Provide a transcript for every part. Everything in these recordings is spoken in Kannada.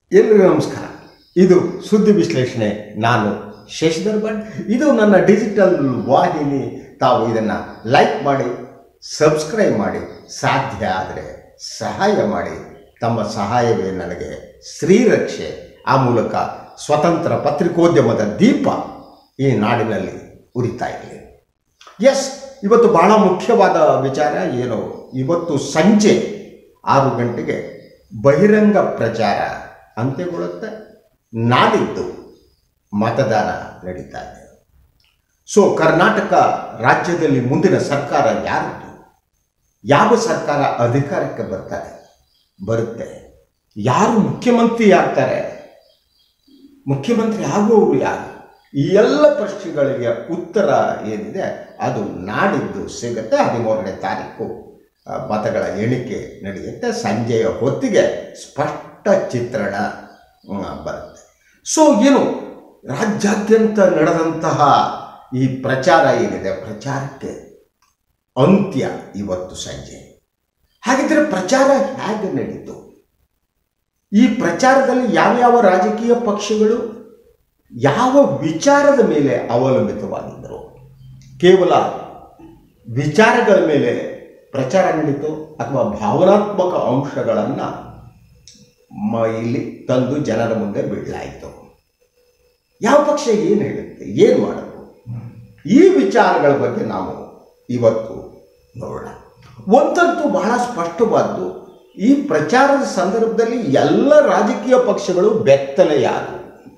ಎಲ್ರಿಗೂ ನಮಸ್ಕಾರ ಇದು ಸುದ್ದಿ ವಿಶ್ಲೇಷಣೆ ನಾನು ಶಶಿಧರ್ ಭಟ್ ಇದು ನನ್ನ ಡಿಜಿಟಲ್ ವಾಹಿನಿ ತಾವು ಇದನ್ನು ಲೈಕ್ ಮಾಡಿ ಸಬ್ಸ್ಕ್ರೈಬ್ ಮಾಡಿ ಸಾಧ್ಯ ಆದರೆ ಸಹಾಯ ಮಾಡಿ ತಮ್ಮ ಸಹಾಯವೇ ನನಗೆ ಶ್ರೀರಕ್ಷೆ ಆ ಮೂಲಕ ಸ್ವತಂತ್ರ ಪತ್ರಿಕೋದ್ಯಮದ ದೀಪ ಈ ನಾಡಿನಲ್ಲಿ ಉರಿತಾ ಇರಲಿ ಎಸ್ ಇವತ್ತು ಬಹಳ ಮುಖ್ಯವಾದ ವಿಚಾರ ಏನು ಇವತ್ತು ಸಂಜೆ ಆರು ಗಂಟೆಗೆ ಬಹಿರಂಗ ಪ್ರಚಾರ ಅಂತ್ಯಗೊಳ್ಳುತ್ತೆ ನಾಡಿದ್ದು ಮತದಾನ ನಡೀತಾ ಇದೆ ಸೊ ಕರ್ನಾಟಕ ರಾಜ್ಯದಲ್ಲಿ ಮುಂದಿನ ಸರ್ಕಾರ ಯಾರದ್ದು ಯಾವ ಸರ್ಕಾರ ಅಧಿಕಾರಕ್ಕೆ ಬರ್ತಾರೆ ಬರುತ್ತೆ ಯಾರು ಮುಖ್ಯಮಂತ್ರಿ ಆಗ್ತಾರೆ ಮುಖ್ಯಮಂತ್ರಿ ಆಗುವವರು ಯಾರು ಈ ಎಲ್ಲ ಪ್ರಶ್ನೆಗಳಿಗೆ ಉತ್ತರ ಏನಿದೆ ಅದು ನಾಡಿದ್ದು ಸಿಗುತ್ತೆ ಹದಿಮೂರನೇ ತಾರೀಕು ಆ, ಮತಗಳ ಎಣಿಕೆ ನಡೆಯುತ್ತೆ ಸಂಜೆಯ ಹೊತ್ತಿಗೆ ಸ್ಪಷ್ಟ ಚಿತ್ರಣ ಮ್, ಬರುತ್ತೆ ಸೊ ಏನು ರಾಜ್ಯಾದ್ಯಂತ ನಡೆದಂತಹ ಈ ಪ್ರಚಾರ ಏನಿದೆ ಪ್ರಚಾರಕ್ಕೆ ಅಂತ್ಯ ಇವತ್ತು ಸಂಜೆ ಹಾಗಿದ್ರೆ ಪ್ರಚಾರ ಹೇಗೆ ನಡೀತು ಈ ಪ್ರಚಾರದಲ್ಲಿ ಯಾವ್ಯಾವ ರಾಜಕೀಯ ಪಕ್ಷಗಳು ಯಾವ ವಿಚಾರದ ಮೇಲೆ ಅವಲಂಬಿತವಾಗಿದ್ದರು ಕೇವಲ ವಿಚಾರಗಳ ಮೇಲೆ ಪ್ರಚಾರ ನಡೀತು ಅಥವಾ ಭಾವನಾತ್ಮಕ ಅಂಶಗಳನ್ನು ಮ ಇಲ್ಲಿ ತಂದು ಜನರ ಮುಂದೆ ಬಿಡಲಾಯಿತು ಯಾವ ಪಕ್ಷ ಏನು ಹೇಳುತ್ತೆ ಏನು ಮಾಡಬೇಕು ಈ ವಿಚಾರಗಳ ಬಗ್ಗೆ ನಾವು ಇವತ್ತು ನೋಡೋಣ ಒಂದಂತೂ ಬಹಳ ಸ್ಪಷ್ಟವಾದ್ದು ಈ ಪ್ರಚಾರದ ಸಂದರ್ಭದಲ್ಲಿ ಎಲ್ಲ ರಾಜಕೀಯ ಪಕ್ಷಗಳು ಬೆತ್ತಲೆಯಾದವು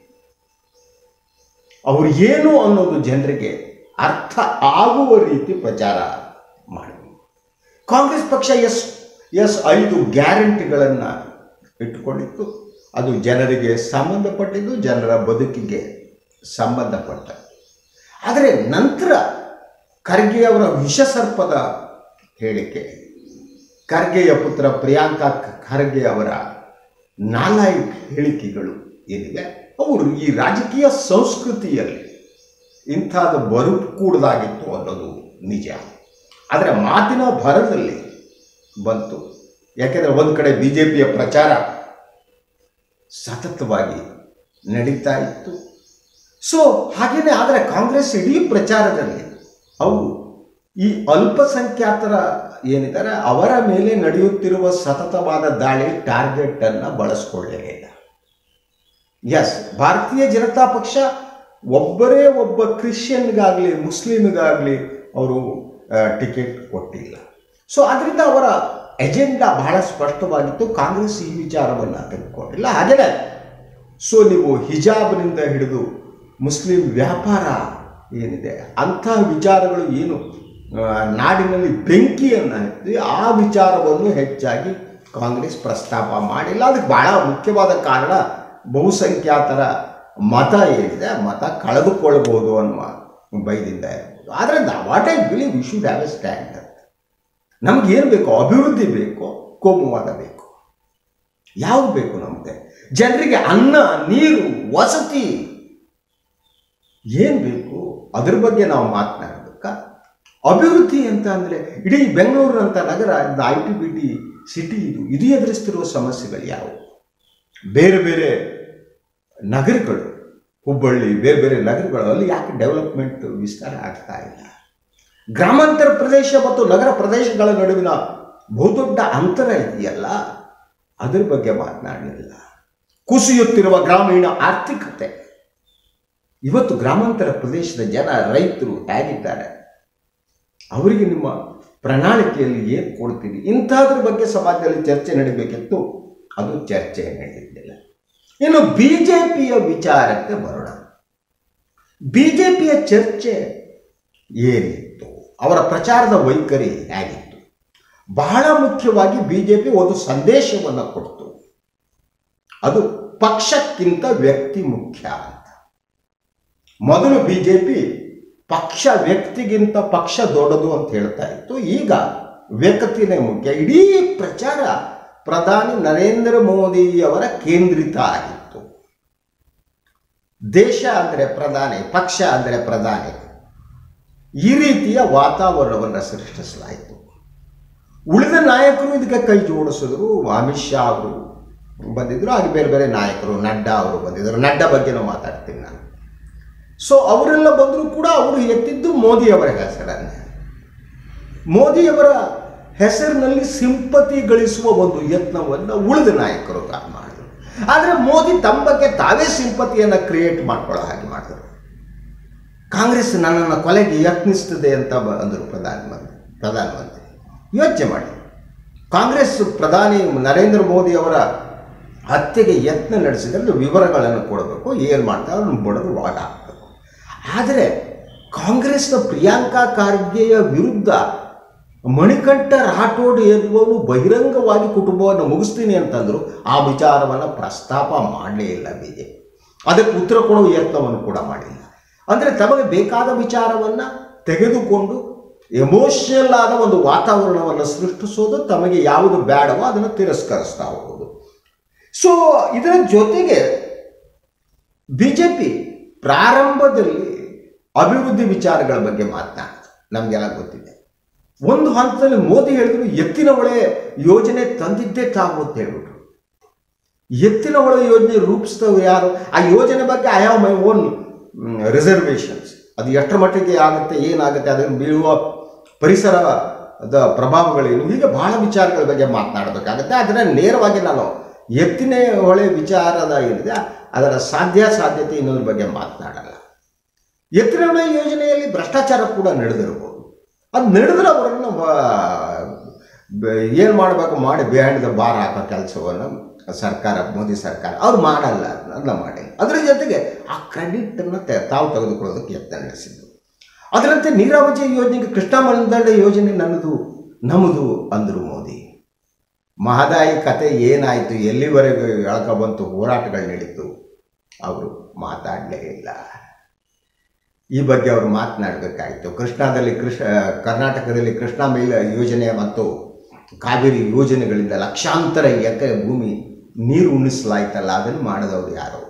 ಅವರು ಏನು ಅನ್ನೋದು ಜನರಿಗೆ ಅರ್ಥ ಆಗುವ ರೀತಿ ಪ್ರಚಾರ ಮಾಡಿ ಕಾಂಗ್ರೆಸ್ ಪಕ್ಷ ಎಸ್ ಎಸ್ ಐದು ಗ್ಯಾರಂಟಿಗಳನ್ನು ಇಟ್ಟುಕೊಂಡಿತ್ತು ಅದು ಜನರಿಗೆ ಸಂಬಂಧಪಟ್ಟಿದ್ದು ಜನರ ಬದುಕಿಗೆ ಸಂಬಂಧಪಟ್ಟ ಆದರೆ ನಂತರ ಖರ್ಗೆ ಅವರ ವಿಷಸರ್ಪದ ಹೇಳಿಕೆ ಖರ್ಗೆಯ ಪುತ್ರ ಪ್ರಿಯಾಂಕಾ ಖರ್ಗೆ ಅವರ ನಾಲಾಯಕ್ ಹೇಳಿಕೆಗಳು ಏನಿವೆ ಅವರು ಈ ರಾಜಕೀಯ ಸಂಸ್ಕೃತಿಯಲ್ಲಿ ಇಂಥದ್ದು ಬರುಕೂಡದಾಗಿತ್ತು ಅನ್ನೋದು ನಿಜ ಆದರೆ ಮಾತಿನ ಭರದಲ್ಲಿ ಬಂತು ಯಾಕೆಂದರೆ ಒಂದು ಕಡೆ ಬಿ ಜೆ ಪಿಯ ಪ್ರಚಾರ ಸತತವಾಗಿ ನಡೀತಾ ಇತ್ತು ಸೊ ಹಾಗೆಯೇ ಆದರೆ ಕಾಂಗ್ರೆಸ್ ಇಡೀ ಪ್ರಚಾರದಲ್ಲಿ ಅವು ಈ ಅಲ್ಪಸಂಖ್ಯಾತರ ಏನಿದ್ದಾರೆ ಅವರ ಮೇಲೆ ನಡೆಯುತ್ತಿರುವ ಸತತವಾದ ದಾಳಿ ಟಾರ್ಗೆಟ್ ಅನ್ನು ಬಳಸ್ಕೊಳ್ಳಲಿಲ್ಲ ಎಸ್ ಭಾರತೀಯ ಜನತಾ ಪಕ್ಷ ಒಬ್ಬರೇ ಒಬ್ಬ ಕ್ರಿಶ್ಚಿಯನ್ಗಾಗಲಿ ಮುಸ್ಲಿಮ್ಗಾಗಲಿ ಅವರು ಟಿಕೆಟ್ ಕೊಟ್ಟಿಲ್ಲ ಸೊ ಅದರಿಂದ ಅವರ ಎಜೆಂಡಾ ಬಹಳ ಸ್ಪಷ್ಟವಾಗಿತ್ತು ಕಾಂಗ್ರೆಸ್ ಈ ವಿಚಾರವನ್ನು ತೆಗೆದುಕೊಂಡಿಲ್ಲ ಹಾಗೆಯೇ ಸೊ ನೀವು ಹಿಜಾಬ್ನಿಂದ ಹಿಡಿದು ಮುಸ್ಲಿಂ ವ್ಯಾಪಾರ ಏನಿದೆ ಅಂತಹ ವಿಚಾರಗಳು ಏನು ಆ, ನಾಡಿನಲ್ಲಿ ಬೆಂಕಿಯನ್ನು ಹಚ್ಚಿ ಆ ವಿಚಾರವನ್ನು ಹೆಚ್ಚಾಗಿ ಕಾಂಗ್ರೆಸ್ ಪ್ರಸ್ತಾಪ ಮಾಡಿಲ್ಲ ಅದಕ್ಕೆ ಬಹಳ ಮುಖ್ಯವಾದ ಕಾರಣ ಬಹುಸಂಖ್ಯಾತರ ಮತ ಏನಿದೆ ಆ ಮತ ಕಳೆದುಕೊಳ್ಳಬಹುದು ಅನ್ನುವ ಬೈದಿಂದ ಇರ್ಬೋದು ಆದ್ದರಿಂದ what I believe we should have a stand ನಮಗೇನು ಬೇಕು ಅಭಿವೃದ್ಧಿ ಬೇಕು ಕೋಮುವಾದ ಬೇಕು ಯಾವುದು ಬೇಕು ನಮಗೆ ಜನರಿಗೆ ಅನ್ನ ನೀರು ವಸತಿ ಏನು ಬೇಕು ಅದ್ರ ಬಗ್ಗೆ ನಾವು ಮಾತನಾಡಬೇಕಾ ಅಭಿವೃದ್ಧಿ ಅಂತ ಅಂದರೆ ಇಡೀ ಬೆಂಗಳೂರಿನಂಥ ನಗರ I T B T city ಇದು ಇದು ಎದುರಿಸ್ತಿರುವ ಸಮಸ್ಯೆಗಳು ಯಾವುವು ಬೇರೆ ಬೇರೆ ನಗರಗಳು ಹುಬ್ಬಳ್ಳಿ ಬೇರೆ ಬೇರೆ ನಗರಗಳು ಅಲ್ಲಿ ಯಾಕೆ ಡೆವಲಪ್ಮೆಂಟ್ ವಿಸ್ತಾರ ಆಗ್ತಾ ಇಲ್ಲ ಗ್ರಾಮಾಂತರ ಪ್ರದೇಶ ಮತ್ತು ನಗರ ಪ್ರದೇಶಗಳ ನಡುವಿನ ಬಹುದೊಡ್ಡ ಅಂತರ ಇದೆಯಲ್ಲ ಅದ್ರ ಬಗ್ಗೆ ಮಾತನಾಡಲಿಲ್ಲ ಕುಸಿಯುತ್ತಿರುವ ಗ್ರಾಮೀಣ ಆರ್ಥಿಕತೆ ಇವತ್ತು ಗ್ರಾಮಾಂತರ ಪ್ರದೇಶದ ಜನ ರೈತರು ಹೇಗಿದ್ದಾರೆ ಅವರಿಗೆ ನಿಮ್ಮ ಪ್ರಣಾಳಿಕೆಯಲ್ಲಿ ಏನು ಕೊಡ್ತೀರಿ ಇಂಥದ್ರ ಬಗ್ಗೆ ಸಮಾಜದಲ್ಲಿ ಚರ್ಚೆ ನಡೀಬೇಕಿತ್ತು ಅದು ಚರ್ಚೆ ನಡೆದಿದ್ದಿಲ್ಲ ಇನ್ನು ಬಿ ಜೆ ಪಿಯ ವಿಚಾರಕ್ಕೆ ಬರೋಣ ಬಿ ಜೆ ಪಿಯ ಚರ್ಚೆ ಏನಿತ್ತು ಅವರ ಪ್ರಚಾರದ ವೈಖರಿ ಹೇಗಿತ್ತು ಬಹಳ ಮುಖ್ಯವಾಗಿ ಬಿ ಜೆ ಪಿ ಒಂದು ಸಂದೇಶವನ್ನು ಕೊಡ್ತು ಅದು ಪಕ್ಷಕ್ಕಿಂತ ವ್ಯಕ್ತಿ ಮುಖ್ಯ ಅಂತ ಮೊದಲು ಬಿ ಜೆ ಪಿ ಪಕ್ಷ ವ್ಯಕ್ತಿಗಿಂತ ಪಕ್ಷ ದೊಡ್ಡದು ಅಂತ ಹೇಳ್ತಾ ಇತ್ತು ಈಗ ವ್ಯಕ್ತಿನೇ ಮುಖ್ಯ ಇಡೀ ಪ್ರಚಾರ ಪ್ರಧಾನಿ ನರೇಂದ್ರ ಮೋದಿಯವರ ಕೇಂದ್ರಿತ ಆಗಿತ್ತು ದೇಶ ಅಂದರೆ ಪ್ರಧಾನಿ ಪಕ್ಷ ಅಂದರೆ ಪ್ರಧಾನಿ ಈ ರೀತಿಯ ವಾತಾವರಣವನ್ನು ಸೃಷ್ಟಿಸಲಾಯಿತು ಉಳಿದ ನಾಯಕರು ಇದಕ್ಕೆ ಕೈ ಜೋಡಿಸಿದ್ರು ಅಮಿತ್ ಶಾ ಅವರು ಬಂದಿದ್ರು ಹಾಗೆ ಬೇರೆ ಬೇರೆ ನಾಯಕರು ನಡ್ಡಾ ಅವರು ಬಂದಿದ್ದರು ನಡ್ಡಾ ಬಗ್ಗೆನೂ ಮಾತಾಡ್ತೀನಿ ನಾನು ಸೊ ಅವರೆಲ್ಲ ಬಂದರೂ ಕೂಡ ಅವರು ಎತ್ತಿದ್ದು ಮೋದಿಯವರ ಹೆಸರನ್ನೇ ಮೋದಿಯವರ ಹೆಸರಿನಲ್ಲಿ ಸಿಂಪತಿ ಗಳಿಸುವ ಒಂದು ಯತ್ನವನ್ನು ಉಳಿದ ನಾಯಕರು ತಾವು ಮಾಡಿದರು ಆದರೆ ಮೋದಿ ತಮ್ಮ ಬಗ್ಗೆ ತಾವೇ ಸಿಂಪತಿಯನ್ನು ಕ್ರಿಯೇಟ್ ಮಾಡ್ಕೊಳ್ಳೋ ಹಾಗೆ ಮಾಡಿದರು ಕಾಂಗ್ರೆಸ್ ನನ್ನನ್ನು ಕೊಲೆಗೆ ಯತ್ನಿಸ್ತದೆ ಅಂತ ಬ- ಅಂದರು ಪ್ರಧಾನಮಂತ್ರಿ ಪ್ರಧಾನಮಂತ್ರಿ ಯೋಚನೆ ಮಾಡಿ ಕಾಂಗ್ರೆಸ್ ಪ್ರಧಾನಿ ನರೇಂದ್ರ ಮೋದಿ ಅವರ ಹತ್ಯೆಗೆ ಯತ್ನ ನಡೆಸಿದ್ರೆ ವಿವರಗಳನ್ನು ಕೊಡಬೇಕು ಏನು ಮಾಡ್ತಾರೆ ಅದನ್ನು ಬಡದು ಒಳಗೆ ಹಾಕಬೇಕು ಆದರೆ ಕಾಂಗ್ರೆಸ್ನ ಪ್ರಿಯಾಂಕಾ ಖಾರ್ಗೆಯ ವಿರುದ್ಧ ಮಣಿಕಂಠ ರಾಠೋಡ್ ಎನ್ನುವನು ಬಹಿರಂಗವಾಗಿ ಕುಟುಂಬವನ್ನು ಮುಗಿಸ್ತೀನಿ ಅಂತಂದ್ರು ಆ ವಿಚಾರವನ್ನು ಪ್ರಸ್ತಾಪ ಮಾಡಲೇ ಇಲ್ಲ ಬಿಜೆಪಿ ಅದಕ್ಕೆ ಉತ್ತರ ಕೊಡುವ ಯತ್ನವನ್ನು ಕೂಡ ಮಾಡಿಲ್ಲ ಅಂದರೆ ತಮಗೆ ಬೇಕಾದ ವಿಚಾರವನ್ನು ತೆಗೆದುಕೊಂಡು ಎಮೋಷನಲ್ ಆದ ಒಂದು ವಾತಾವರಣವನ್ನು ಸೃಷ್ಟಿಸೋದು ತಮಗೆ ಯಾವುದು ಬೇಡವೋ ಅದನ್ನು ತಿರಸ್ಕರಿಸ್ತಾ ಹೋಗೋದು ಸೊ ಇದರ ಜೊತೆಗೆ ಬಿ ಜೆ ಪಿ ಪ್ರಾರಂಭದಲ್ಲಿ ಅಭಿವೃದ್ಧಿ ವಿಚಾರಗಳ ಬಗ್ಗೆ ಮಾತನಾಡ್ತು ನಮಗೆಲ್ಲ ಗೊತ್ತಿದೆ ಒಂದು ಹಂತದಲ್ಲಿ ಮೋದಿ ಹೇಳಿದ್ರು ಎತ್ತಿನ ಹೊಳೆ ಯೋಜನೆ ತಂದಿದ್ದೇ ತಾವು ಅಂತ ಹೇಳ್ಬಿಟ್ರು ಎತ್ತಿನ ಹೊಳೆ ಯೋಜನೆ ರೂಪಿಸಿದವರು ಯಾರು ಆ ಯೋಜನೆ ಬಗ್ಗೆ I have my own reservations ಅದು ಎಷ್ಟರ ಮಟ್ಟಿಗೆ ಆಗುತ್ತೆ ಏನಾಗುತ್ತೆ ಅದನ್ನು ಬೀಳುವ ಪರಿಸರದ ಪ್ರಭಾವಗಳೇನು ಹೀಗೆ ಬಹಳ ವಿಚಾರಗಳ ಬಗ್ಗೆ ಮಾತನಾಡಬೇಕಾಗುತ್ತೆ ಅದನ್ನು ನೇರವಾಗಿ ನಾನು ಎತ್ತಿನ ಹೊಳೆ ವಿಚಾರದ ಏನಿದೆ ಅದರ ಸಾಧ್ಯ ಸಾಧ್ಯತೆ ಇನ್ನೊಂದ್ರ ಬಗ್ಗೆ ಮಾತನಾಡಲ್ಲ ಎತ್ತಿನ ಹೊಳೆ ಯೋಜನೆಯಲ್ಲಿ ಭ್ರಷ್ಟಾಚಾರ ಕೂಡ ನಡೆದಿರ್ಬೋದು ಅದು ನಡೆದ್ರೆ ಅವರನ್ನು ಏನು ಮಾಡಬೇಕು ಮಾಡಿ ಬಿಹೈಂಡ್ ದ ಬಾರ್ ಹಾಕೋ ಕೆಲಸವನ್ನು ಸರ್ಕಾರ ಮೋದಿ ಸರ್ಕಾರ ಅವ್ರು ಮಾಡಲ್ಲ ಅದನ್ನ ಮಾಡಿ ಅದರ ಜೊತೆಗೆ ಆ ಕ್ರೆಡಿಟನ್ನು ತಾವು ತೆಗೆದುಕೊಳ್ಳೋದಕ್ಕೆ ಯತ್ನ ನಡೆಸಿದ್ದು ಅದರಂತೆ ನೀರಾವರಿ ಯೋಜನೆಗೆ ಕೃಷ್ಣ ಮಂದಂಡ ಯೋಜನೆ ನನ್ನದು ನಮ್ಮದು ಅಂದರು ಮೋದಿ ಮಹದಾಯಿ ಕತೆ ಏನಾಯಿತು ಎಲ್ಲಿವರೆಗೂ ಎಳ್ಕ ಬಂತು ಹೋರಾಟಗಳು ನಡೀತು ಅವರು ಮಾತಾಡಲೇ ಇಲ್ಲ ಈ ಬಗ್ಗೆ ಅವರು ಮಾತನಾಡಬೇಕಾಯಿತು ಕೃಷ್ಣಾದಲ್ಲಿ ಕೃಷ್ಣ ಕರ್ನಾಟಕದಲ್ಲಿ ಕೃಷ್ಣಾ ಮೇಲ ಯೋಜನೆ ಮತ್ತು ಕಾವೇರಿ ಯೋಜನೆಗಳಿಂದ ಲಕ್ಷಾಂತರ ಎಕರೆ ಭೂಮಿ ನೀರು ಉಣಿಸಲಾಯ್ತಲ್ಲ ಅದನ್ನು ಮಾಡಿದವರು ಯಾರು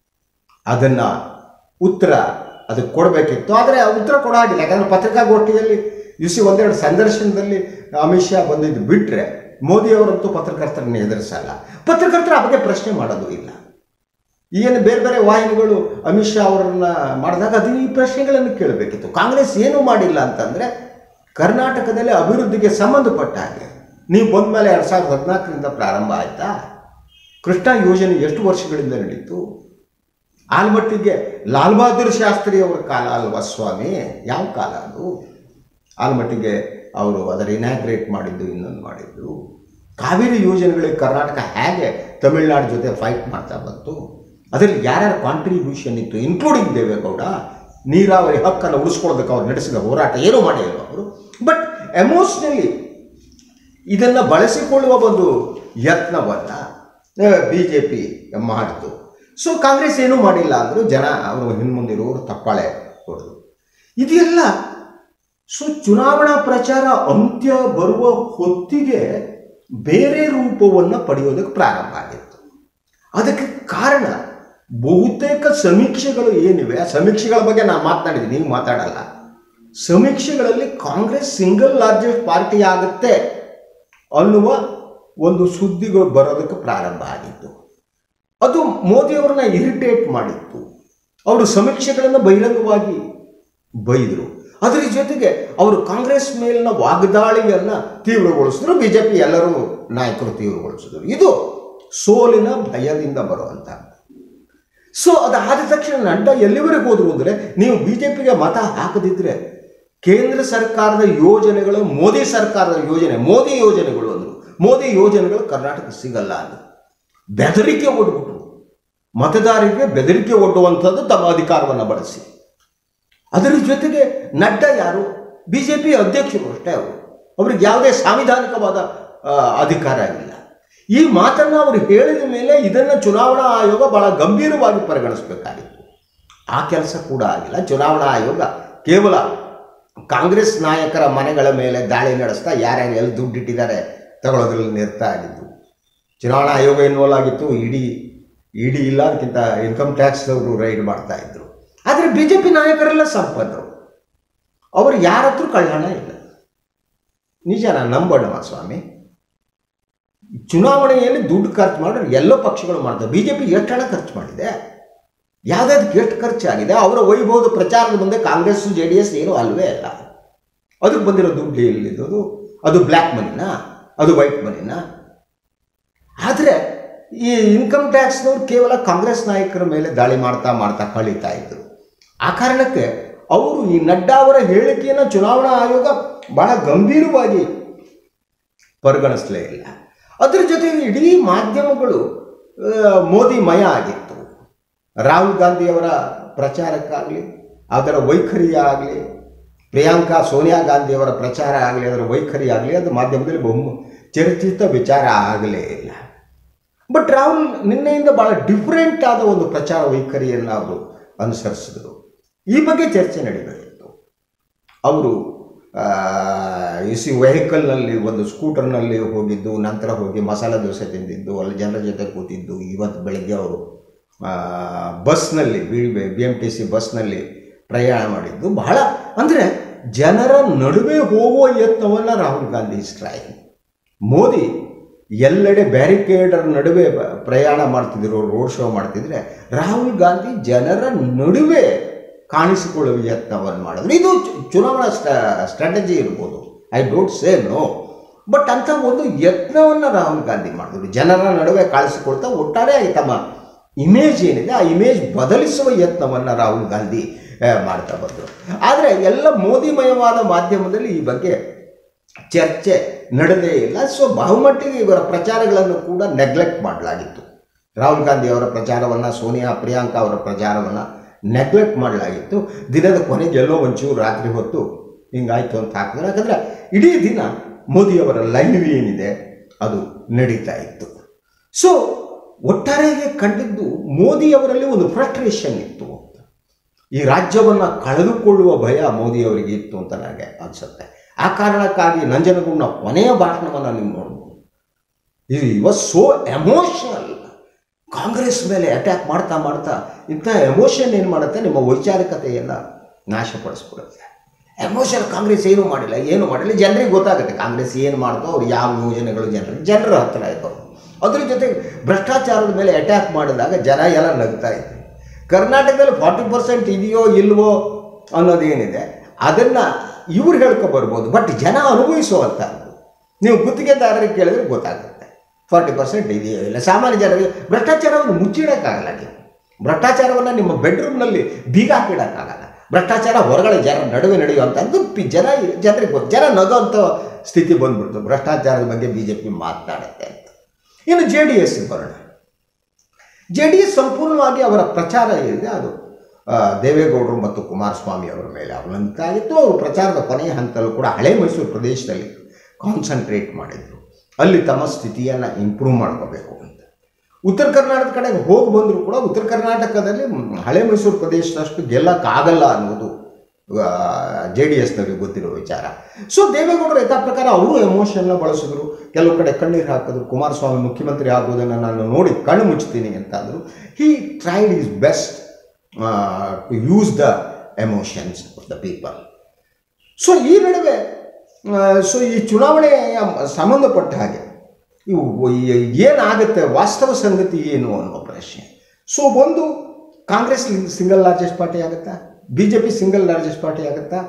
ಅದನ್ನು ಉತ್ತರ ಅದಕ್ಕೆ ಕೊಡಬೇಕಿತ್ತು ಆದರೆ ಆ ಉತ್ತರ ಕೊಡಾಗಿಲ್ಲ ಯಾಕಂದರೆ ಪತ್ರಿಕಾಗೋಷ್ಠಿಯಲ್ಲಿ ಸಿ ಒಂದೆರಡು ಸಂದರ್ಶನದಲ್ಲಿ ಅಮಿತ್ ಶಾ ಬಂದಿದ್ದು ಬಿಟ್ಟರೆ ಮೋದಿಯವರಂತೂ ಪತ್ರಕರ್ತರನ್ನ ಎದುರಿಸಲ್ಲ ಪತ್ರಕರ್ತರ ಆ ಬಗ್ಗೆ ಪ್ರಶ್ನೆ ಮಾಡೋದು ಇಲ್ಲ ಏನು ಬೇರೆ ಬೇರೆ ವಾಹಿನಿಗಳು ಅಮಿತ್ ಶಾ ಅವರನ್ನ ಮಾಡಿದಾಗ ಅದು ಈ ಪ್ರಶ್ನೆಗಳನ್ನು ಕೇಳಬೇಕಿತ್ತು ಕಾಂಗ್ರೆಸ್ ಏನೂ ಮಾಡಿಲ್ಲ ಅಂತಂದರೆ ಕರ್ನಾಟಕದಲ್ಲಿ ಅಭಿವೃದ್ಧಿಗೆ ಸಂಬಂಧಪಟ್ಟ ಹಾಗೆ ನೀವು ಬಂದ ಮೇಲೆ ಎರಡು ಸಾವಿರದ ಹದಿನಾಲ್ಕರಿಂದ ಪ್ರಾರಂಭ ಆಯಿತಾ ಕೃಷ್ಣ ಯೋಜನೆ ಎಷ್ಟು ವರ್ಷಗಳಿಂದ ನಡೀತು ಆಲ್ಮಟ್ಟಿಗೆ ಲಾಲ್ ಬಹದ್ದೂರ್ ಶಾಸ್ತ್ರಿ ಅವರ ಕಾಲ ಅಲ್ವಾ ಸ್ವಾಮಿ ಯಾವ ಕಾಲ ಅದು ಆಲ್ಮಟ್ಟಿಗೆ ಅವರು ಅದರ ಇನಾಗ್ರೇಟ್ ಮಾಡಿದ್ದು ಇನ್ನೊಂದು ಮಾಡಿದ್ದು ಕಾವೇರಿ ಯೋಜನೆಗಳಿಗೆ ಕರ್ನಾಟಕ ಹೇಗೆ ತಮಿಳುನಾಡು ಜೊತೆ ಫೈಟ್ ಮಾಡ್ತಾ ಬಂತು ಅದರಲ್ಲಿ ಯಾರ್ಯಾರ ಕಾಂಟ್ರಿಬ್ಯೂಷನ್ ಇತ್ತು ಇನ್ಕ್ಲೂಡಿಂಗ್ ದೇವೇಗೌಡ ನೀರಾವರಿ ಹಕ್ಕನ್ನು ಉಳಿಸ್ಕೊಳ್ಳೋದಕ್ಕೆ ಅವ್ರು ನಡೆಸಿದ ಹೋರಾಟ ಏನೂ ಮಾಡಿಲ್ಲ ಅವರು ಬಟ್ ಎಮೋಷ್ನಲಿ ಇದನ್ನು ಬಳಸಿಕೊಳ್ಳುವ ಒಂದು ಯತ್ನವನ್ನು ಬಿ ಜೆ ಪಿ ಮಾಡಿತು ಸೊ ಕಾಂಗ್ರೆಸ್ ಏನೂ ಮಾಡಿಲ್ಲ ಅಂದರು ಜನ ಅವರು ಹಿಂದ್ಮುಂದಿರುವವರು ತಪ್ಪಾಳೆ ಹೊಡೆದು ಇದೆಲ್ಲ ಸೊ ಚುನಾವಣಾ ಪ್ರಚಾರ ಅಂತ್ಯ ಬರುವ ಹೊತ್ತಿಗೆ ಬೇರೆ ರೂಪವನ್ನು ಪಡೆಯೋದಕ್ಕೆ ಪ್ರಾರಂಭ ಆಗಿತ್ತು ಅದಕ್ಕೆ ಕಾರಣ ಬಹುತೇಕ ಸಮೀಕ್ಷೆಗಳು ಏನಿವೆ ಆ ಸಮೀಕ್ಷೆಗಳ ಬಗ್ಗೆ ನಾನು ಮಾತನಾಡಿದ್ದೀನಿ ನೀವು ಮಾತಾಡಲ್ಲ ಸಮೀಕ್ಷೆಗಳಲ್ಲಿ ಕಾಂಗ್ರೆಸ್ ಸಿಂಗಲ್ ಲಾರ್ಜೆಸ್ಟ್ ಪಾರ್ಟಿ ಆಗುತ್ತೆ ಅನ್ನುವ ಒಂದು ಸುದ್ದಿಗಳು ಬರೋದಕ್ಕೆ ಪ್ರಾರಂಭ ಆಗಿತ್ತು ಅದು ಮೋದಿಯವರನ್ನ ಇರಿಟೇಟ್ ಮಾಡಿತ್ತು ಅವರು ಸಮೀಕ್ಷೆಗಳನ್ನು ಬಹಿರಂಗವಾಗಿ ಬೈದರು ಅದರ ಜೊತೆಗೆ ಅವರು ಕಾಂಗ್ರೆಸ್ ಮೇಲಿನ ವಾಗ್ದಾಳಿಯನ್ನು ತೀವ್ರಗೊಳಿಸಿದ್ರು ಬಿ ಜೆ ಪಿ ಎಲ್ಲರೂ ನಾಯಕರು ತೀವ್ರಗೊಳಿಸಿದ್ರು ಇದು ಸೋಲಿನ ಭಯದಿಂದ ಬರುವಂಥ ಸೊ ಅದಾದ ತಕ್ಷಣ ನಡ್ಡಾ ಎಲ್ಲಿವರೆಗೆ ಹೋದ್ರು ಅಂದರೆ ನೀವು ಬಿ ಜೆ ಪಿಗೆ ಮತ ಹಾಕದಿದ್ರೆ ಕೇಂದ್ರ ಸರ್ಕಾರದ ಯೋಜನೆಗಳು ಮೋದಿ ಸರ್ಕಾರದ ಯೋಜನೆ ಮೋದಿ ಯೋಜನೆಗಳು ಅಂದರು ಮೋದಿ ಯೋಜನೆಗಳು ಕರ್ನಾಟಕ ಸಿಗಲ್ಲ ಅಂದರು ಬೆದರಿಕೆ ಒಡ್ಬಿಟ್ರು ಮತದಾರರಿಗೆ ಬೆದರಿಕೆ ಒಡ್ಡುವಂಥದ್ದು ತಮ್ಮ ಅಧಿಕಾರವನ್ನು ಬಳಸಿ ಅದರ ಜೊತೆಗೆ ನಡ್ಡಾ ಯಾರು ಬಿ ಜೆ ಪಿ ಅಧ್ಯಕ್ಷರು ಅಷ್ಟೇ ಅವರು ಅವ್ರಿಗೆ ಯಾವುದೇ ಸಾಂವಿಧಾನಿಕವಾದ ಆ, ಅಧಿಕಾರ ಇಲ್ಲ ಈ ಮಾತನ್ನು ಅವರು ಹೇಳಿದ ಮೇಲೆ ಇದನ್ನು ಚುನಾವಣಾ ಆಯೋಗ ಬಹಳ ಗಂಭೀರವಾಗಿ ಪರಿಗಣಿಸಬೇಕಾಗಿತ್ತು ಆ ಕೆಲಸ ಕೂಡ ಆಗಿಲ್ಲ ಚುನಾವಣಾ ಆಯೋಗ ಕೇವಲ ಕಾಂಗ್ರೆಸ್ ನಾಯಕರ ಮನೆಗಳ ಮೇಲೆ ದಾಳಿ ನಡೆಸ್ತಾ ಯಾರ್ಯಾರು ಎಲ್ಲಿ ದುಡ್ಡಿಟ್ಟಿದ್ದಾರೆ ತಗೊಳ್ಳೋದ್ರಲ್ಲಿ ನಿರ್ತಾ ಆಗಿದ್ದು ಚುನಾವಣಾ ಆಯೋಗ ಇನ್ವಾಲ್ವ್ ಆಗಿತ್ತು ಇಡಿ ಇಡಿ ಇಲ್ಲ ಅದಕ್ಕಿಂತ ಇನ್ಕಮ್ ಟ್ಯಾಕ್ಸ್ ಅವರು ರೈಡ್ ಮಾಡ್ತಾ ಇದ್ರು ಆದರೆ ಬಿ ಜೆ ಪಿ ನಾಯಕರೆಲ್ಲ ಸಂಪನ್ನರು ಅವರು ಯಾರ ಹತ್ರ ಕಳ್ಳಣ ಇಲ್ಲ ನಿಜನಾ ನಂಬೋಣ ಸ್ವಾಮಿ ಚುನಾವಣೆಯಲ್ಲಿ ದುಡ್ಡು ಖರ್ಚು ಮಾಡಿದ್ರೆ ಎಲ್ಲ ಪಕ್ಷಗಳು ಮಾಡ್ತವೆ ಬಿ ಜೆ ಪಿ ಎಷ್ಟು ಹಣ ಖರ್ಚು ಮಾಡಿದೆ ಯಾವುದಾದಕ್ಕೆ ಎಷ್ಟು ಖರ್ಚಾಗಿದೆ ಅವರ ವೈಭವದ ಪ್ರಚಾರದ ಮುಂದೆ ಕಾಂಗ್ರೆಸ್ ಜೆ ಡಿ ಎಸ್ ಏನೂ ಅಲ್ವೇ ಅಲ್ಲ ಅದಕ್ಕೆ ಬಂದಿರೋ ದುಡ್ಡು ಎಲ್ಲಿದ್ದು ಅದು ಬ್ಲ್ಯಾಕ್ ಮನಿನಾ ಅದು ವೈಟ್ ಮನಿನಾ ಆದರೆ ಈ ಇನ್ಕಮ್ ಟ್ಯಾಕ್ಸ್ನವ್ರು ಕೇವಲ ಕಾಂಗ್ರೆಸ್ ನಾಯಕರ ಮೇಲೆ ದಾಳಿ ಮಾಡ್ತಾ ಮಾಡ್ತಾ ಕಳೀತಾ ಇದ್ರು ಆ ಕಾರಣಕ್ಕೆ ಅವರು ಈ ನಡ್ಡಾ ಅವರ ಹೇಳಿಕೆಯನ್ನು ಚುನಾವಣಾ ಆಯೋಗ ಬಹಳ ಗಂಭೀರವಾಗಿ ಪರಿಗಣಿಸಲೇ ಇಲ್ಲ ಅದ್ರ ಜೊತೆಗೆ ಇಡೀ ಮಾಧ್ಯಮಗಳು ಆ, ಮೋದಿ ಮಯ ಆಗಿತ್ತು ರಾಹುಲ್ ಗಾಂಧಿಯವರ ಪ್ರಚಾರಕ್ಕಾಗಲಿ ಅದರ ವೈಖರಿ ಆಗಲಿ ಪ್ರಿಯಾಂಕಾ ಸೋನಿಯಾ ಗಾಂಧಿಯವರ ಪ್ರಚಾರ ಆಗಲಿ ಅದರ ವೈಖರಿ ಆಗಲಿ ಅದು ಮಾಧ್ಯಮದಲ್ಲಿ ಬಹು ಚರ್ಚಿತ ವಿಚಾರ ಆಗಲೇ ಇಲ್ಲ ಬಟ್ ರಾಹುಲ್ ನಿನ್ನೆಯಿಂದ ಭಾಳ ಡಿಫ್ರೆಂಟ್ ಆದ ಒಂದು ಪ್ರಚಾರ ವೈಖರಿಯನ್ನು ಅವರು ಅನುಸರಿಸಿದರು ಈ ಬಗ್ಗೆ ಚರ್ಚೆ ನಡೀಬೇಕಿತ್ತು ಅವರು ಇಸಿ ವೆಹಿಕಲ್ನಲ್ಲಿ ಒಂದು ಸ್ಕೂಟರ್ನಲ್ಲಿ ಹೋಗಿದ್ದು ನಂತರ ಹೋಗಿ ಮಸಾಲೆ ದೋಸೆ ತಿಂದಿದ್ದು ಅಲ್ಲಿ ಜನರ ಜೊತೆ ಕೂತಿದ್ದು ಇವತ್ತು ಬೆಳಗ್ಗೆ ಅವರು ಆ, ಬಸ್ನಲ್ಲಿ B B M T C ಬಸ್ನಲ್ಲಿ ಪ್ರಯಾಣ ಮಾಡಿದ್ದು ಬಹಳ ಅಂದರೆ ಜನರ ನಡುವೆ ಹೋಗುವ ಯತ್ನವನ್ನು ರಾಹುಲ್ ಗಾಂಧಿ ಟ್ರೈ ಮೋದಿ ಎಲ್ಲೆಡೆ ಬ್ಯಾರಿಕೇಡರ್ ನಡುವೆ ಬ- ಪ್ರಯಾಣ ಮಾಡ್ತಿದ್ರು ರೋಡ್ ಶೋ ಮಾಡ್ತಿದ್ರೆ ರಾಹುಲ್ ಗಾಂಧಿ ಜನರ ನಡುವೆ ಕಾಣಿಸಿಕೊಳ್ಳುವ ಯತ್ನವನ್ನು ಮಾಡಿದ್ರು ಇದು ಚು- ಚುನಾವಣಾ ಸ್ಟ್ರಾಟಜಿ ಇರ್ಬೋದು I don't say no but ಅಂಥ ಒಂದು ಯತ್ನವನ್ನು ರಾಹುಲ್ ಗಾಂಧಿ ಮಾಡಿದ್ರು ಜನರ ನಡುವೆ ಕಾಣಿಸಿಕೊಳ್ತಾ ಒಟ್ಟಾರೆ ತಮ್ಮ ಇಮೇಜ್ ಏನಿದೆ ಆ ಇಮೇಜ್ ಬದಲಿಸುವ ಯತ್ನವನ್ನು ರಾಹುಲ್ ಗಾಂಧಿ ಆ, ಮಾಡ್ತಾ ಬಂದರು ಆದರೆ ಎಲ್ಲ ಮೋದಿಮಯವಾದ ಮಾಧ್ಯಮದಲ್ಲಿ ಈ ಬಗ್ಗೆ ಚರ್ಚೆ ನಡೆದೇ ಇಲ್ಲ ಸೊ ಬಹುಮಟ್ಟಿಗೆ ಇವರ ಪ್ರಚಾರಗಳನ್ನು ಕೂಡ ನೆಗ್ಲೆಕ್ಟ್ ಮಾಡಲಾಗಿತ್ತು ರಾಹುಲ್ ಗಾಂಧಿ ಅವರ ಪ್ರಚಾರವನ್ನು ಸೋನಿಯಾ ಪ್ರಿಯಾಂಕಾ ಅವರ ಪ್ರಚಾರವನ್ನು ನೆಗ್ಲೆಕ್ಟ್ ಮಾಡಲಾಗಿತ್ತು ದಿನದ ಕೊನೆಗೆ ಎಲ್ಲೋ ಒಂಚೂರು ರಾತ್ರಿ ಹೊತ್ತು ಹಿಂಗಾಯ್ತು ಅಂತ ಹಾಕಿದ್ರು ಯಾಕಂದರೆ ಇಡೀ ದಿನ ಮೋದಿಯವರ ಲೈವ್ ಏನಿದೆ ಅದು ನಡೀತಾ ಇತ್ತು ಸೊ ಒಟ್ಟಾರೆಗೆ ಕಂಡಿದ್ದು ಮೋದಿಯವರಲ್ಲಿ ಒಂದು ಫ್ರಸ್ಟ್ರೇಷನ್ ಇತ್ತು ಅಂತ ಈ ರಾಜ್ಯವನ್ನು ಕಳೆದುಕೊಳ್ಳುವ ಭಯ ಮೋದಿಯವರಿಗೆ ಇತ್ತು ಅಂತ ನನಗೆ ಅನಿಸುತ್ತೆ ಆ ಕಾರಣಕ್ಕಾಗಿ ನಂಜನಗೂಡಿನ ಕೊನೆಯ ಭಾಷಣವನ್ನು ನೀವು ನೋಡ್ಬೋದು ಇದು ವಾಸ್ ಸೋ ಎಮೋಷನಲ್ ಕಾಂಗ್ರೆಸ್ ಮೇಲೆ ಅಟ್ಯಾಕ್ ಮಾಡ್ತಾ ಮಾಡ್ತಾ ಇಂಥ ಎಮೋಷನ್ ಏನು ಮಾಡುತ್ತೆ ನಿಮ್ಮ ವೈಚಾರಿಕತೆಯನ್ನು ನಾಶಪಡಿಸ್ಬಿಡುತ್ತೆ ಎಮೋಷನ್ ಕಾಂಗ್ರೆಸ್ ಏನು ಮಾಡಿಲ್ಲ ಏನು ಮಾಡಿಲ್ಲ ಜನರಿಗೆ ಗೊತ್ತಾಗುತ್ತೆ ಕಾಂಗ್ರೆಸ್ ಏನು ಮಾಡ್ತೋ ಅವ್ರು ಯಾವ ಯೋಜನೆಗಳು ಜನರಿಗೆ ಜನರ ಹತ್ತಿರ ಇದ್ದವು ಅದ್ರ ಜೊತೆಗೆ ಭ್ರಷ್ಟಾಚಾರದ ಮೇಲೆ ಅಟ್ಯಾಕ್ ಮಾಡಿದಾಗ ಜನ ಎಲ್ಲ ನಗ್ತಾ ಇದ್ರು ಕರ್ನಾಟಕದಲ್ಲಿ ಫಾರ್ಟಿ ಪರ್ಸೆಂಟ್ ಇದೆಯೋ ಇಲ್ವೋ ಅನ್ನೋದೇನಿದೆ ಅದನ್ನು ಇವ್ರು ಹೇಳ್ಕೊಬರ್ಬೋದು ಬಟ್ ಜನ ಅನುಭವಿಸುವಂಥದ್ದು ನೀವು ಗುತ್ತಿಗೆದಾರರಿಗೆ ಕೇಳಿದ್ರೆ ಗೊತ್ತಾಗುತ್ತೆ ಫಾರ್ಟಿ ಪರ್ಸೆಂಟ್ ಇದೆಯೋ ಇಲ್ಲ ಸಾಮಾನ್ಯ ಜನರಿಗೆ ಭ್ರಷ್ಟಾಚಾರವನ್ನು ಮುಚ್ಚಿಡೋಕ್ಕಾಗಲ್ಲ ನೀವು ಭ್ರಷ್ಟಾಚಾರವನ್ನು ನಿಮ್ಮ ಬೆಡ್ರೂಮ್ನಲ್ಲಿ ಬೀಗ ಹಾಕಿಡೋಕ್ಕಾಗಲ್ಲ ಭ್ರಷ್ಟಾಚಾರ ಹೊರಗಡೆ ಜನರ ನಡುವೆ ನಡೆಯುವಂಥದ್ದು ಪಿ ಜನ ಜನರಿಗೆ ಗೊತ್ತು ಜನ ನಗೋಂಥ ಸ್ಥಿತಿ ಬಂದ್ಬಿಡ್ತು ಭ್ರಷ್ಟಾಚಾರದ ಬಗ್ಗೆ ಬಿ ಜೆ ಪಿ ಮಾತನಾಡುತ್ತೆ ಅಂತ ಇನ್ನು ಜೆ ಡಿ ಎಸ್ ಬರೋಣ ಜೆ ಡಿ ಎಸ್ ಸಂಪೂರ್ಣವಾಗಿ ಅವರ ಪ್ರಚಾರ ಏನಿದೆ ಅದು ಆ, ದೇವೇಗೌಡರು ಮತ್ತು ಕುಮಾರಸ್ವಾಮಿ ಅವರ ಮೇಲೆ ಅವಲಂಬಿತ ಆಗಿತ್ತು ಅವರು ಪ್ರಚಾರದ ಕೊನೆಯ ಹಂತದಲ್ಲೂ ಕೂಡ ಹಳೆ ಮೈಸೂರು ಪ್ರದೇಶದಲ್ಲಿ ಕಾನ್ಸಂಟ್ರೇಟ್ ಮಾಡಿದರು ಅಲ್ಲಿ ತಮ್ಮ ಸ್ಥಿತಿಯನ್ನು ಇಂಪ್ರೂವ್ ಮಾಡ್ಕೋಬೇಕು ಅಂತ ಉತ್ತರ ಕರ್ನಾಟಕದ ಕಡೆಗೆ ಹೋಗಿ ಬಂದರೂ ಕೂಡ ಉತ್ತರ ಕರ್ನಾಟಕದಲ್ಲಿ ಮ್, ಹಳೆ ಮೈಸೂರು ಪ್ರದೇಶದಷ್ಟು ಗೆಲ್ಲಕ್ಕಾಗಲ್ಲ ಅನ್ನೋದು ಜೆ ಡಿ ಎಸ್ನವರಿಗೆ ಗೊತ್ತಿರೋ ವಿಚಾರ ಸೊ ದೇವೇಗೌಡರು ಯಥಾ ಪ್ರಕಾರ ಅವರು ಎಮೋಷನ್ನ ಬಳಸಿದ್ರು ಕೆಲವು ಕಡೆ ಕಣ್ಣೀರು ಹಾಕಿದ್ರು ಕುಮಾರಸ್ವಾಮಿ ಮುಖ್ಯಮಂತ್ರಿ ಆಗೋದನ್ನು ನಾನು ನೋಡಿ ಕಣ್ಣು ಮುಚ್ತೀನಿ ಅಂತ ಅಂದರು he tried his best to use the emotions of the people so ಈ ನಡುವೆ ಸೊ ಈ ಚುನಾವಣೆಯ ಸಂಬಂಧಪಟ್ಟ ಹಾಗೆ ಇವು ಈ- ಏನಾಗುತ್ತೆ ವಾಸ್ತವ ಸಂಗತಿ ಏನು ಅನ್ನೋ ಪ್ರಶ್ನೆ ಸೊ ಒಂದು ಕಾಂಗ್ರೆಸ್ ಸಿಂಗಲ್ ಲಾರ್ಜೆಸ್ಟ್ ಪಾರ್ಟಿ ಆಗುತ್ತಾ B J P single largest party ಆಗುತ್ತಾ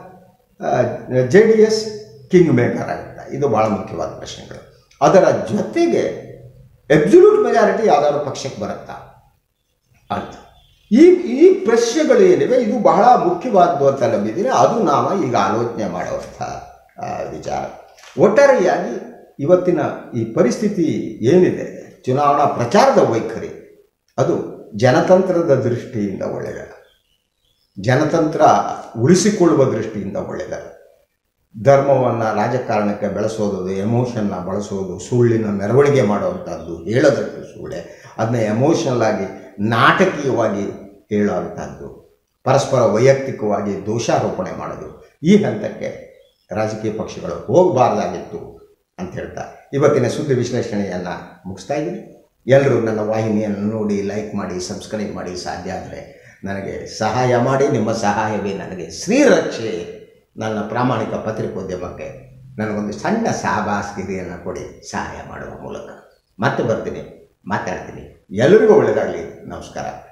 J D S king maker ಆಗುತ್ತಾ ಇದು ಭಾಳ ಮುಖ್ಯವಾದ ಪ್ರಶ್ನೆಗಳು ಅದರ ಜೊತೆಗೆ ಎಬ್ಸಲ್ಯೂಟ್ ಮೆಜಾರಿಟಿ ಯಾವ್ದಾದ್ರು ಪಕ್ಷಕ್ಕೆ ಬರುತ್ತಾ ಅಂತ ಈ ಈ ಪ್ರಶ್ನೆಗಳು ಏನಿವೆ ಇದು ಬಹಳ ಮುಖ್ಯವಾದ್ದು ಅಂತ ನಂಬಿದ್ದೀನಿ ಅದು ನಾವು ಈಗ ಆಲೋಚನೆ ಮಾಡುವಂಥ ಆ, ವಿಚಾರ ಒಟ್ಟಾರೆಯಾಗಿ ಇವತ್ತಿನ ಈ ಪರಿಸ್ಥಿತಿ ಏನಿದೆ ಚುನಾವಣಾ ಪ್ರಚಾರದ ವೈಖರಿ ಅದು ಜನತಂತ್ರದ ದೃಷ್ಟಿಯಿಂದ ಒಳ್ಳೆಯದಲ್ಲ ಜನತಂತ್ರ ಉಳಿಸಿಕೊಳ್ಳುವ ದೃಷ್ಟಿಯಿಂದ ಒಳ್ಳೆಯದಲ್ಲ ಧರ್ಮವನ್ನು ರಾಜಕಾರಣಕ್ಕೆ ಬೆಳೆಸೋದು ಎಮೋಷನ್ನ ಬಳಸೋದು ಸುಳ್ಳಿನ ಮೆರವಣಿಗೆ ಮಾಡುವಂಥದ್ದು ಹೇಳೋದಕ್ಕೆ ಸುಳ್ಳೆ ಅದನ್ನ ಎಮೋಷನಲ್ ಆಗಿ ನಾಟಕೀಯವಾಗಿ ಹೇಳುವಂಥದ್ದು ಪರಸ್ಪರ ವೈಯಕ್ತಿಕವಾಗಿ ದೋಷಾರೋಪಣೆ ಮಾಡೋದು ಈ ಹಂತಕ್ಕೆ ರಾಜಕೀಯ ಪಕ್ಷಗಳು ಹೋಗಬಾರ್ದಾಗಿತ್ತು ಅಂತ ಹೇಳ್ತಾ ಇವತ್ತಿನ ಸುದ್ದಿ ವಿಶ್ಲೇಷಣೆಯನ್ನು ಮುಗಿಸ್ತಾ ಇದ್ದೀನಿ ಎಲ್ಲರೂ ನನ್ನ ವಾಹಿನಿಯನ್ನು ನೋಡಿ ಲೈಕ್ ಮಾಡಿ ಸಬ್ಸ್ಕ್ರೈಬ್ ಮಾಡಿ ಸಾಧ್ಯ ಆದರೆ ನನಗೆ ಸಹಾಯ ಮಾಡಿ ನಿಮ್ಮ ಸಹಾಯವೇ ನನಗೆ ಶ್ರೀರಕ್ಷೆ ನನ್ನ ಪ್ರಾಮಾಣಿಕ ಪತ್ರಿಕೋದ್ಯಮಕ್ಕೆ ನನಗೊಂದು ಸಣ್ಣ ಸಹಭಾಸ್ಗಿರಿಯನ್ನು ಕೊಡಿ ಸಹಾಯ ಮಾಡುವ ಮೂಲಕ ಮತ್ತೆ ಬರ್ತೀನಿ ಮಾತಾಡ್ತೀನಿ ಎಲ್ಲರಿಗೂ ಒಳ್ಳೆಯದಾಗಲಿ ನಮಸ್ಕಾರ